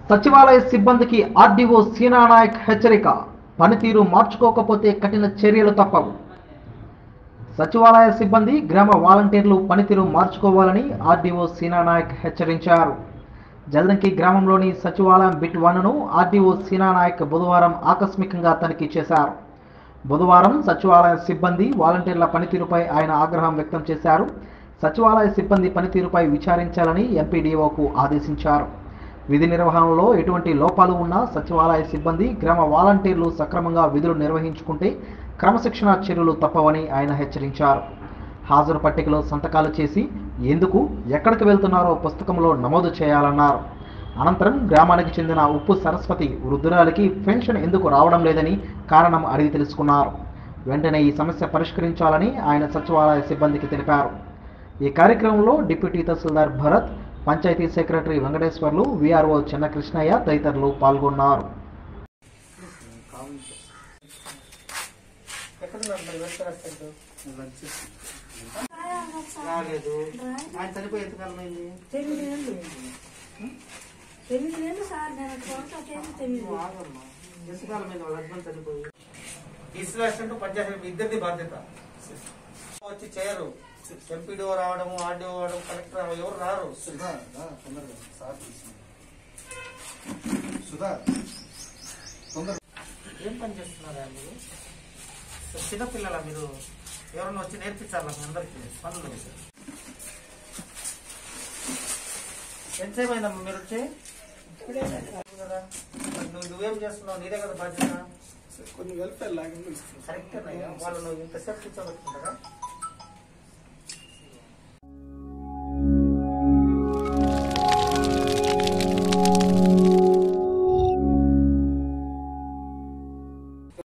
సచివాలయ సిబ్బందికి ఆర్డీఓ సీనానాయక్ హెచ్చరిక పనితీరు మార్చుకోకపోతే కఠిన చర్యలు తప్పవు సచివాలయ సిబ్బంది గ్రామ వాలంటీర్లు పనితీరు మార్చుకోవాలని ఆర్డీఓ సీనానాయక్ హెచ్చరించారు జల్దంకి గ్రామంలోని సచివాలయం బిట్ వన్ను ఆర్డీఓ సీనానాయక్ బుధవారం ఆకస్మికంగా తనిఖీ చేశారు బుధవారం సచివాలయ సిబ్బంది వాలంటీర్ల పనితీరుపై ఆయన ఆగ్రహం వ్యక్తం చేశారు సచివాలయ సిబ్బంది పనితీరుపై విచారించాలని ఎంపీడీఓకు ఆదేశించారు విధి నిర్వహణలో ఎటువంటి లోపాలు ఉన్నా సచివాలయ సిబ్బంది గ్రామ వాలంటీర్లు సక్రమంగా విధులు నిర్వహించుకుంటే క్రమశిక్షణ చర్యలు తప్పవని ఆయన హెచ్చరించారు హాజరు పట్టికలో సంతకాలు చేసి ఎందుకు ఎక్కడికి వెళ్తున్నారో పుస్తకంలో నమోదు చేయాలన్నారు అనంతరం గ్రామానికి చెందిన ఉప్పు సరస్వతి వృద్ధురాలికి పెన్షన్ ఎందుకు రావడం లేదని కారణం అడిగి తెలుసుకున్నారు వెంటనే ఈ సమస్య పరిష్కరించాలని ఆయన సచివాలయ సిబ్బందికి తెలిపారు ఈ కార్యక్రమంలో deputy tahsildar Bharat panchayat secretary Venkateswarlu VRO Chinnakrishnaiah తదితరులు పాల్గొన్నారు ఎక్కడున్నారు మరి వెల్ఫేర్ అసిస్టెంట్ రాలేదు ఆయన చనిపోయి ఎంతకాలం అయింది తొమ్మిది నెలలు తొమ్మిది నెలలు సార్ నేను చూడటం చేసి తొమ్మిది నువ్వు ఆగమ్మా ఎంతకాలం అయింది వాళ్ళ హస్బెండ్ చనిపోయి డిస్ట్రిక్ట్ అసిస్టెంట్ పంచాయతీ ఇద్దరిది బాధ్యత వచ్చి చేయరు ఎంపీడీఓ రావడము ఆర్డీఓ రావడం కలెక్టర్ రావడం ఎవరు రారు సుధా రా, తొందరగా సార్ పిలిచింది. సుధా తొందరగా ఏం పని చేస్తున్నారా మీరు చిన్నపిల్లల మీరు ఎవరన్నా వచ్చి నేర్పించాలా మీ అందరికి పనులు ఎంతసేపు అయిందమ్మా మీరు వచ్చి కదా మరి నువ్వు నువ్వేం చేస్తున్నావు నీదే కదా బాధ్యత కొన్ని వెల్ఫేర్ లాగా కరెక్ట్ అన్నయ్య వాళ్ళు నువ్వు ఇంతసేపు కూర్చోబెట్టుకుంటారా